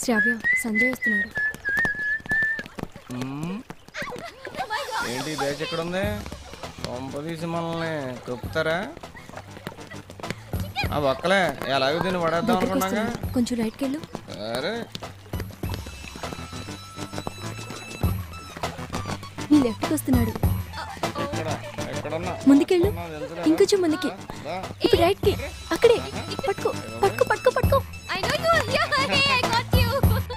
శ్రావ్య సంజయ్ వస్తున్నాడు మ్మ్. ఏంటి ఈ బ్యాచ్ ఎక్కడ ఉంది కొంప తీసి మనల్ని తొక్కుతారా ఆ ఒక్కలే ఎలాగో దీన్ని పడేద్దాం దగ్గరికి అనుకున్నాగా వస్తున్నాడు. కొంచెం రైట్కి వెళ్ళు సరే నీ లెఫ్ట్కి వస్తున్నాడు ఎక్కడ ఎక్కడున్నా ముందుకెళ్ళు ఉన్నా, తెలుసులే. ఇంకొంచెం ముందుకి దా. ఇప్పుడు రైట్కి అక్కడే పట్టుకో పట్టుకో పట్టుకో పట్టుకో I know you are here. Hey, I got you.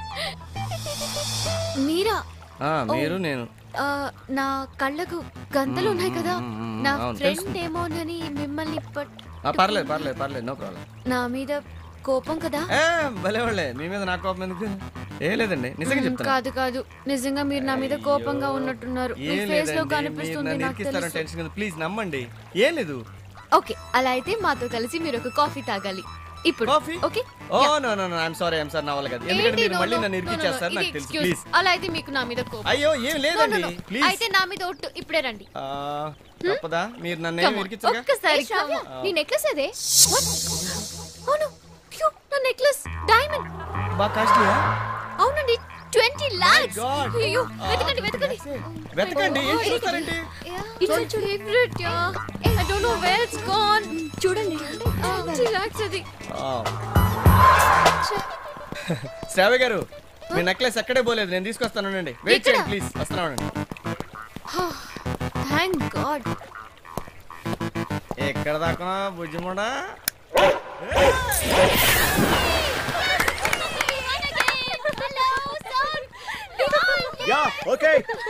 మీరా ఆ, మీరు నేను ఆ, నా కళ్ళకు గంతలు ఉన్నాయి కదా మ్మ్, మ్మ్, నా అవును, ఫ్రెండ్ తెలుసు. ఏమోనని మిమ్మల్ని పట్ ఆ, పర్లేదు పర్లేదు పర్లేదు నో ప్రాబ్లం నా మీద కోపం కదా ఏ భలే వాళ్ళే మీ మీద నా కోపం ఎందుకు ఏ లేదండి నిజంగా మ్మ్, చెప్తాను కాదు కాదు నిజంగా మీరు నా మీద కోపంగా ఉన్నట్టున్నారు మీ ఏం ఫేస్ లో లేదండి, మీరు కనిపిస్తుంది నన్ను నాకు ఇరికిస్తారని తెలుసు టెన్షన్ ప్లీజ్ నమ్మండి ఏం లేదు ఓకే అలా అయితే మాతో కలిసి మీరు ఒక కాఫీ తాగాలి ఇప్పుడు coffee okay oh no no no I'm sorry I'm sorry నా వల్ల కాదు ఎందుకంటే మీరు మళ్ళీ నన్ను ఇరికిచ్చేస్తారు నాకు తెలుసు ప్లీజ్ అలా అయితే మీకు నా మీద కోపం అయ్యో ఏం No, no, లేదండి no. ప్లీజ్ అయితే నా మీద ఒట్టు ఇప్పుడే రండి తప్పదా మీరు నన్ను ఏం Come on. ఇరికించగా ఒక్కసారి come on. నీ నెక్లెస్ అదే What? అవును క్యూ నా నెక్లెస్ డైమండ్ బాగా కాస్ట్లీయా అవునండి ట్వంటీ లాక్స్ God. అయ్యో వెతకండి వెతకండి వెతకండి ఏం చూస్తారండి it's my favourite ya I don't know where it's gone చూడండి ట్వంటీ లాక్స్ అది శ్రావ్య గారు మీ నెక్లెస్ ఎక్కడే పోలేదు నేను తీసుకొస్తాను వెయిట్ ఎక్కడ? చేయండి ప్లీజ్ వస్తున్నానండి థ్యాంక్ గాడ్ ఎక్కడ దాకా బుజ్జిముడా యా ఓకే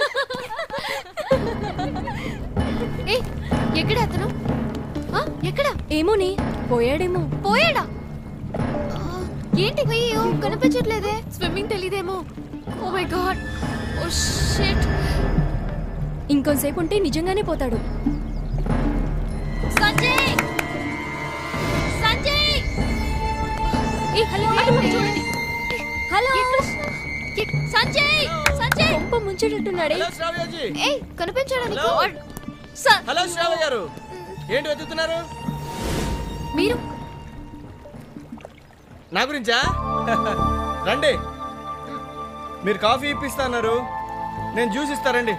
ఏ ఎక్కడ అతను ఆ, ఎక్కడ ఏమోని పోయాడేమో పోయాడా ఆ, ఏంటి అయ్యో కనిపించట్లేదే స్విమ్మింగ్ తెలీదేమో oh my god oh shit ఇంకొంతసేపు ఉంటే నిజంగానే పోతాడు సంజయ్ సంజయ్ ఏ హలో చూడండి హలో ఏ, సంజయ్ సంజయ్ కొంప ముంచేటట్టున్నాడే హలో శ్రావ్యజీ ఏ కనిపించాడా నీకు Hello? వాడు- స- హలో శ్రావ్య గారు ఏంటి వెతుకుతున్నారు మీరు నా గురించా రండి మీరు కాఫీ ఇప్పిస్తాన్నారు నేను జ్యూస్ ఇస్తారండి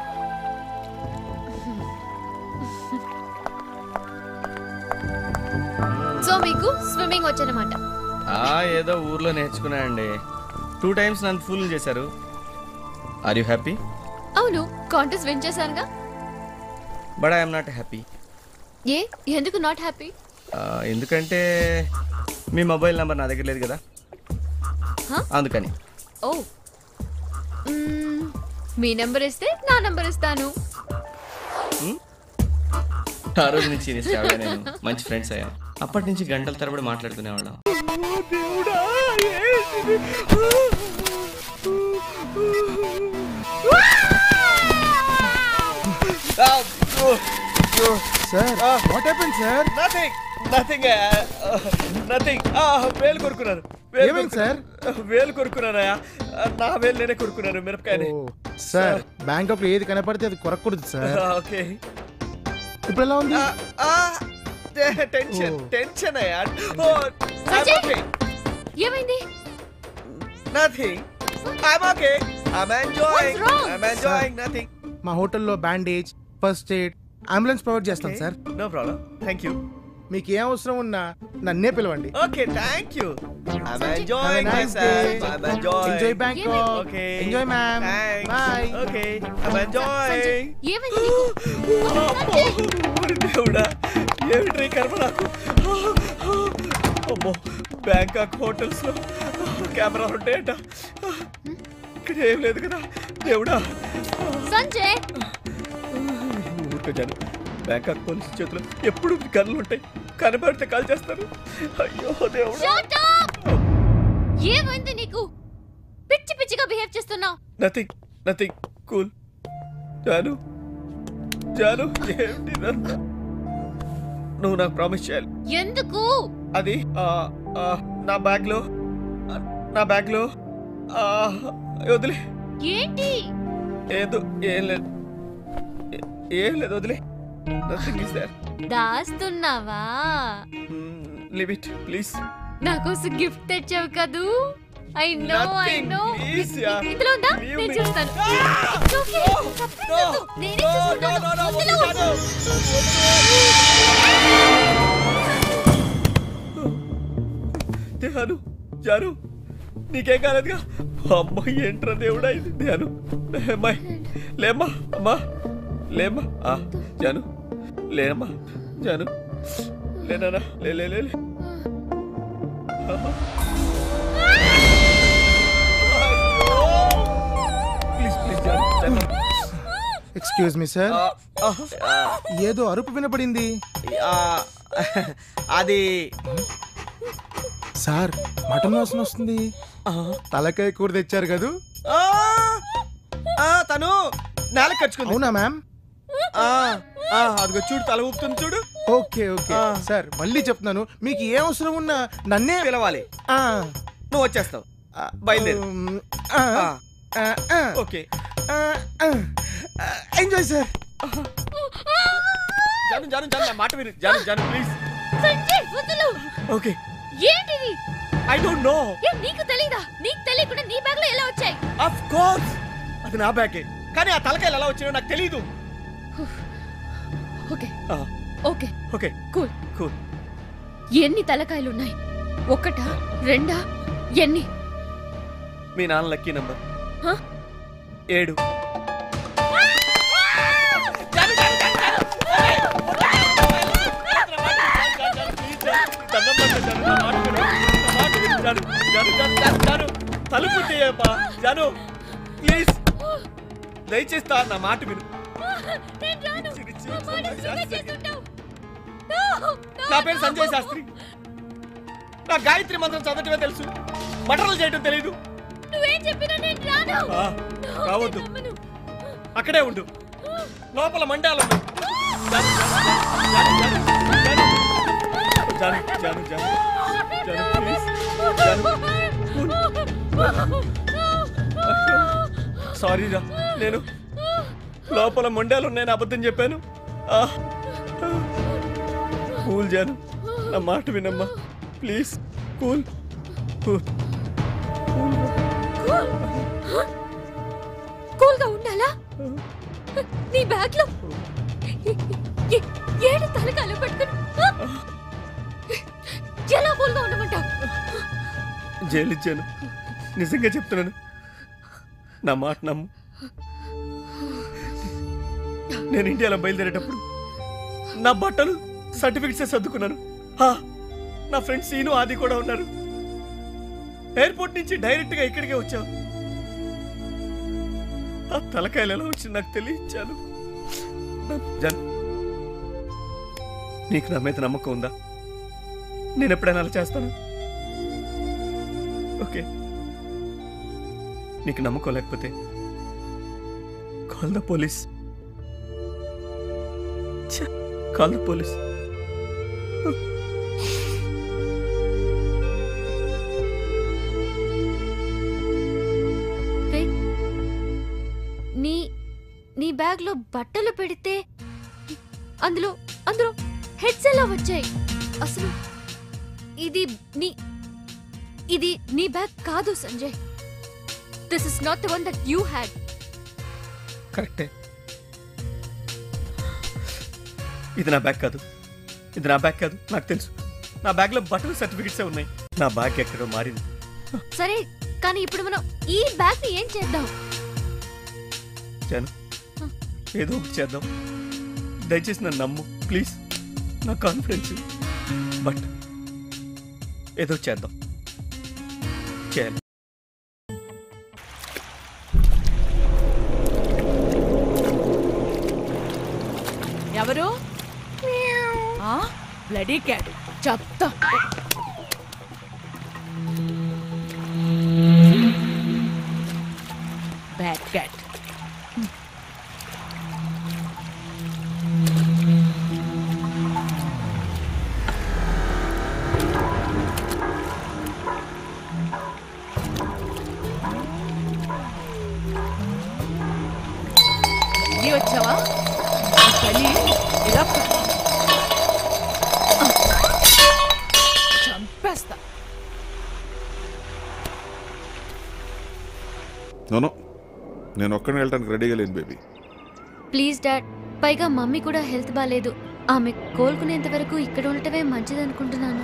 సో మీకు స్విమ్మింగ్ వచ్చనమాట ఆ ఏదో ఊర్లో నేర్చుకున్నా అండి టూ టైమ్స్ నన్ను ఫుల్ చేశారు ఆర్ యూ హ్యాపీ అవును కాంటెస్ట్ విన్ చేశానుగా బట్ ఐఎమ్ నాట్ హ్యాపీ ఏ ఎందుకు నాట్ హ్యాపీ ఎందుకంటే మీ మొబైల్ నెంబర్ నా దగ్గర లేదు కదా Huh? అందుకని ఓ మ్మ్, మీ నెంబర్ ఇస్తే నా నెంబర్ ఇస్తాను ఆ రోజు నుంచి నీ శ్రావ్య నేను మంచి ఫ్రెండ్స్ అయ్యాం అప్పటి నుంచి గంటల తరబడి మాట్లాడుకునేవాళ్ళం sir what happen sir nothing nothing nothing వేలు కొరుకున్నాను ఏమైంది సార్? వేలు కొరుకున్నానయా నా వేలు నేనే కొరుకున్నాను మిరపకాయని సార్ బ్యాంకాక్ లో ఏది కనపడితే అది కొరకూడదు సార్ ఓకే ఇప్పుడు ఎలా ఉంది టెన్షన్ Oh. టెన్షన్ అయ్యా సంజయ్! ఏమైంది nothing I'm okay I'm enjoying What's wrong? I'm enjoying nothing మా హోటల్లో bandage first aid ambulance provide చేస్తాం sir no problem thank you మీకు ఏ అవసరం ఉన్నా నన్నే పిలవండి okay thank you I'm Sanjay. Enjoying Have a my nice self day. I'm enjoying enjoy Bangkok okay enjoy ma'am bye okay I'm enjoying ఏమైంది నీకు దేవుడా ఏమిటి కర్మ నాకు అమ్మో బ్యాంకాక్ హోటల్స్ లో కెమెరా ఉంటాయట ఇక్కడ ఏం లేదు కదా దేవుడా సంజయ్ ఊరుకొచ్చాను బ్యాంకాక్ పోలీస్ చేతిలో ఎప్పుడు గన్నులు ఉంటాయి కనబడితే కాల్ చేస్తారు అయ్యో దేవుడా Shut up! ఏమైంది నీకు పిచ్చి పిచ్చిగా బిహేవ్ చేస్తున్నావు nothing nothing cool Janu Janu ఏమిటి ఇదంతా? నువ్వు నాకు ప్రామిస్ చేయాలి ఎందుకు అది ఆ, ఆ, నా బ్యాగ్ లో ఆ, నా బ్యాగ్ లో ఆ, వదిలే ఏంటి ఏదో ఏం లేదు ఏ- ఏం లేదు వదిలే నథింగ్ ఇస్ దేర్ దాస్తున్నావా లివ్ ఇట్ ప్లీజ్ నా కోసం గిఫ్ట్ తెచ్చావు కదూ I no I Nothing, no please, yeah. ఇందులో ఉందా Leave నేను me. చూస్తాను Ah! It's okay. తప్పేలేదు. నేనే చూసుకుంటాను. ఇందులో ఉంది. ధ్యాను జాను నీకేం కాలేదుగా అమ్మ ఏంట్రా దేవుడా ఇది ధ్యాను అమ్మాయి లేమ్మా అమ్మా లేమ్మా ఆ, జాను లేనమ్మా జాను లేనా లే లే లే లే. Please please Janu Janu excuse me sir ఆ, ఆ, ఆ, ఏదో అరుపు వినపడింది ఆ, అది సార్ మటన్ వాసన వస్తుంది ఆ, తలకాయ కూర తెచ్చారు కదూ ఆ, ఆ, తను నేల కచ్చుకుంది అవునా మ్యామ్ ఆ, ఆ, అదిగో చూడు తల ఊపుతుంది చూడు ఓకే ఓకే ఆ. సార్ మళ్ళీ చెప్తున్నాను మీకు ఏ అవసరం ఉన్నా నన్నే పిలవాలి ఆ, నువ్వు వచ్చేస్తావు ఆ, బయలుదేరు. ఉమ్, ఆ, ఆ, ఆ, ఆ, ఓకే ఆ, ఆ. ఎంజాయ్ సార్ జాను జాను జాను నా మాట విను జాను జాను ప్లీజ్ సంజయ్ వదులు ఓకే ఏంటిది ఐ డోంట్ నో ఏ నీకు తెలీదా నీకు తెలియకుండా నీ బ్యాగ్ లో ఎలా వచ్చాయి ఆఫ్ కోర్స్ అది నా బ్యాగే కానీ ఆ తలకాయలు ఎలా వచ్చినాయో నాకు తెలియదు ఓకే ఆ, ఓకే ఓకే కూల్ కూల్ ఎన్ని తలకాయలు ఉన్నాయి ఒకటా రెండా ఎన్ని మీ నాన్న లక్కీ నంబర్ హ? ఏడు తలుపు తీయప్పా జాను ప్లీజ్ దయచేసి తా- నా మాట విను నేను రాను. చిరి, చిరి, మా మాట చిరి, సీదా చిరి. చేస్తుంటావు. No, no, నా పేరు no. సంజయ్ శాస్త్రి నా గాయత్రి మంత్రం చదవటమే తెలుసు మటర్లు చేయటం తెలియదు నువ్వేం చెప్పినా నేను రాను ఆ, No, రావద్దు నేను నమ్మను. అక్కడే ఉండు లోపల మండాలు ఉన్నాయి. జాను, జాను, జాను, జాను, జాను, జాను, జాను, జాను, ప్లీజ్. జాను, అయ్యో, సారీ రా నేను లోపల మొండాలు ఉన్నాయని అబద్ధం చెప్పాను ఆ, కూల్ జాను నా మాట వినమ్మా ప్లీజ్ కూల్ కూల్ కూల్ గా ఉండాలా నీ బ్యాగ్ లో ఏ- ఏ- ఏడు తలకాయలు పట్టుకుని ఎలా కూల్ గా ఉండమంటావు జైలు ఇచ్చాను నిజంగా చెప్తున్నాను నా మాట నమ్ము నేను ఇండియాలో బయలుదేరేటప్పుడు నా బట్టలు సర్టిఫికెట్స్ సర్దుకున్నాను హా, నా ఫ్రెండ్స్ సీను ఆది కూడా ఉన్నారు ఎయిర్పోర్ట్ నుంచి డైరెక్ట్ గా ఇక్కడికే వచ్చావు ఆ తలకాయలు ఎలా వచ్చి నాకు తెలియచాను జన్ నీకు నా మీద నమ్మకం ఉందా నేను ఎప్పుడైనా అలా చేస్తాను ఓకే నీకు నమ్మకం లేకపోతే call the police call the police రే, నీ నీ బ్యాగ్ లో బట్టలు పెడితే అందులో అందులో హెడ్స్ ఎలా వచ్చాయి అసలు ఇది నీ ఇది నీ బ్యాగ్ కాదు Sanjay this is not the one that you had కరెక్టే ఇది నా బ్యాగ్ కాదు ఇది నా బ్యాగ్ కాదు నాకు తెలుసు నా బ్యాగ్ లో బట్టలు సర్టిఫికెట్సే ఉన్నాయి నా బ్యాగ్ ఎక్కడో మారింది సరే కానీ ఇప్పుడు మనం ఈ బ్యాగ్ ని ఏం చేద్దాం జాను ఏదో ఒకటి చేద్దాం దయచేసి నన్ను నమ్ము ప్లీజ్ నా కాన్ఫిడెన్స్ బట్ ఏదో ఒకటి చేద్దాం చేయాలి ఎవరు ఆ బ్లడీ క్యాట్ చెప్తా బ్యాడ్ క్యాట్ ఇది వచ్చావా చలి ఇలా నోనో నేను ఒక్కడిని వెళ్ళడానికి రెడీగా లేను బేబీ ప్లీజ్ డాడ్ పైగా మమ్మీ కూడా హెల్త్ బాగాలేదు ఆమె కోలుకునేంత వరకు ఇక్కడ ఉండటమే మంచిది అనుకుంటున్నాను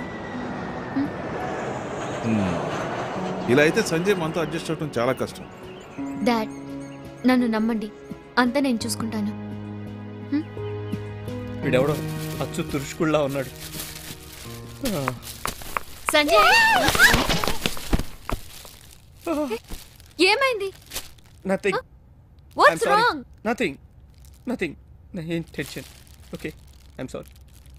ఇలా అయితే సంజయ్ మనతో అడ్జస్ట్ అవడం చాలా కష్టం డాడ్ నన్ను నమ్మండి అంతా నేను చూసుకుంటాను వీడెవడో అచ్చు తురుచుకుళ్ళా ఉన్నాడు ఆ, సంజయ్ ఏమైంది nothing what's wrong nothing nothing ఏం టెన్షన్ ఓకే ఐఎమ్ సారీ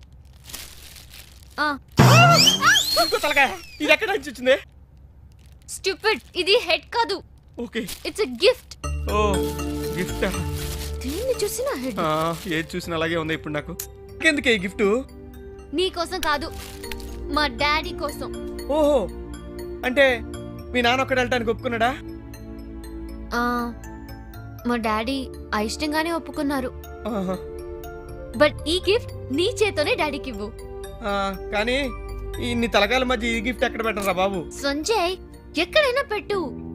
ఇంకో తలకాయ ఇది ఎక్కడ నుంచి వచ్చింది స్టూపిడ్ ఇది హెడ్ కాదు okay it's a gift oh gift దీన్ని చూసి నా హెడ్ ఏది చూసినా అలాగే ఉంది ఇప్పుడు నాకు ఎందుకే ఈ గిఫ్ట్ నీ కోసం కాదు మా డాడీ కోసం ఓహో అంటే మీ నాన్న ఒక్కడ వెళ్ళటానికి ఒప్పుకున్నాడా ఆ మా డాడీ అయిష్టంగానే ఒప్పుకున్నారు ఆహా. బట్ ఈ గిఫ్ట్ నీ చేతోనే డాడీకి ఇవ్వు ఆ, కానీ ఇన్ని తలకాయల మధ్య ఈ గిఫ్ట్ ఎక్కడ పెట్టరా బాబు సంజయ్ ఎక్కడైనా పెట్టు